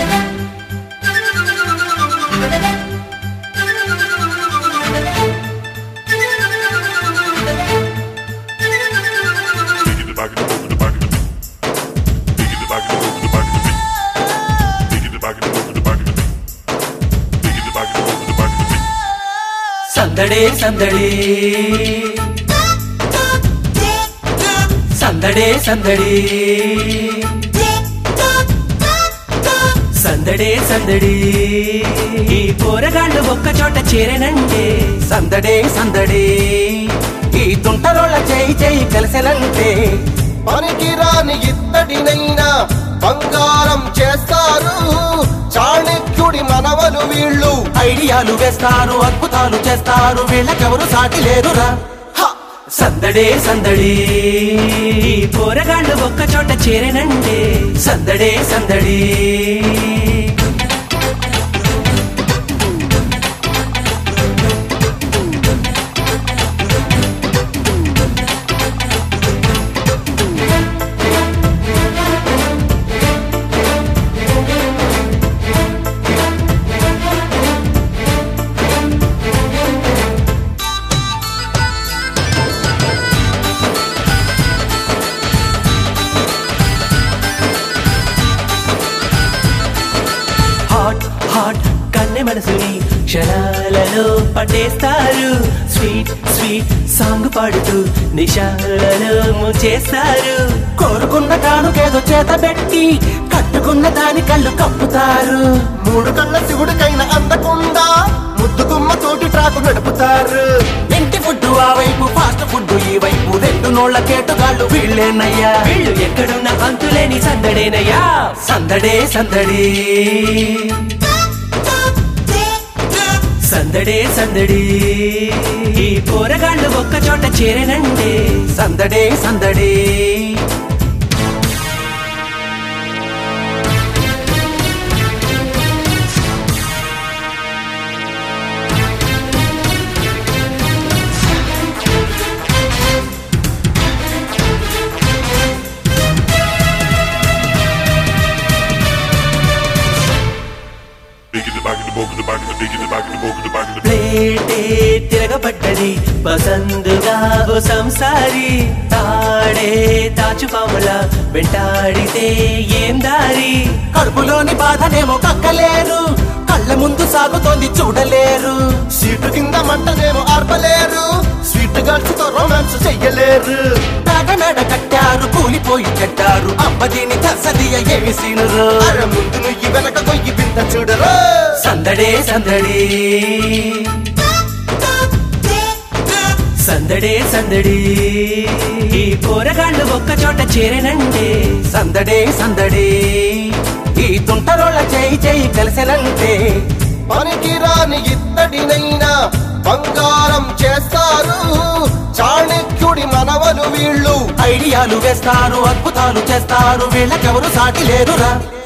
Dig it back in the book, the back in the beat. Dig it back in the book, the back in the beat. Dig it back in the book, the back in the beat. Dig it back in the book, the back in the beat. సందడే సందడి సందడే సందడి సందడే సందడి ఈ పోరగాళ్ళు ఒక్క చోట చేరేనంటే సందడే సందడే ఈ తుంటరోళ్ళ చేయి చేయి కలిసెనంటే పనికి రాని ఇత్తడినైనా బంగారం చేస్తారు చాణక్యుడి మనవలు వీళ్ళు ఐడియాలు వేస్తారు అద్భుతాలు చేస్తారు వీళ్ళకెవరు సాటి లేరురా హ! సందడే సందడి ఈ పోరగాళ్ళు ఒక్క చోట చేరేనంటే సందడే సందడి హాట్ హాట్ కన్నె మనసుని క్షణాలలో పట్టేస్తారు స్వీట్ స్వీట్ సాంగ్ పాడుతూ నిశాలలో ముంచేస్తారు కోరుకున్న కానుకేదో చేత పెట్టి కట్టుకున్న దాని కళ్ళు కప్పుతారు మూడు కళ్ళ శివుడికైనా అందకుండా ముద్దు గుమ్మ తోటి ట్రాకు నడుపుతారు ఇంటి ఫుడ్ ఆ వైపు ఫాస్ట్ ఫుడ్ ఈ వైపు రెండు నోళ్ల కేటుగాళ్ళు వీళ్ళేనయ్యా వీళ్ళు ఎక్కడున్న అంతులేని సందడేనయ్యా సందడే సందడి సందడే సందడి ఈ పోరగాళ్ళు ఒక్క చోట చేరేనంటే సందడే సందడే Dig it back in the book, the back in the dig it back in the book, the back in the beat. ప్లేటే తిరగబడ్డది పసందుగా ఓ సంసారి తాడే తాచుపాముల వెంటాడితే ఏం దారి కడుపులోని బాధనేమో కక్కలేరు కళ్ళ ముందు సాగుతోంది చూడలేరు సీటు కింద మంటనేమో ఆర్పలేరు స్వీట్ గర్ల్స్ తో రొమాన్స్ చెయ్యలేరు మేడ కట్టారు కూలిపోయి చెట్టారు అబ్బదీని తసదియ ఏమి సీనురు అర ముందు నుయ్యి వెనక కొయ్యి బింద చూడరు సందడే సందడి సందడే సందడి ఈ పోరగాళ్ళు ఒక్క చోట చేరేనంటే సందడే సందడే ఈ తుంటరోళ్ళ చేయి చేయి కలిసెనంటే పనికి రాని ఇత్తడినైనా బంగారం చేస్తారు చాణక్యుడి మనవలు వీళ్ళు ఐడియాలు వేస్తారు అద్భుతాలు చేస్తారు వీళ్ళకెవరు సాటి లేరురా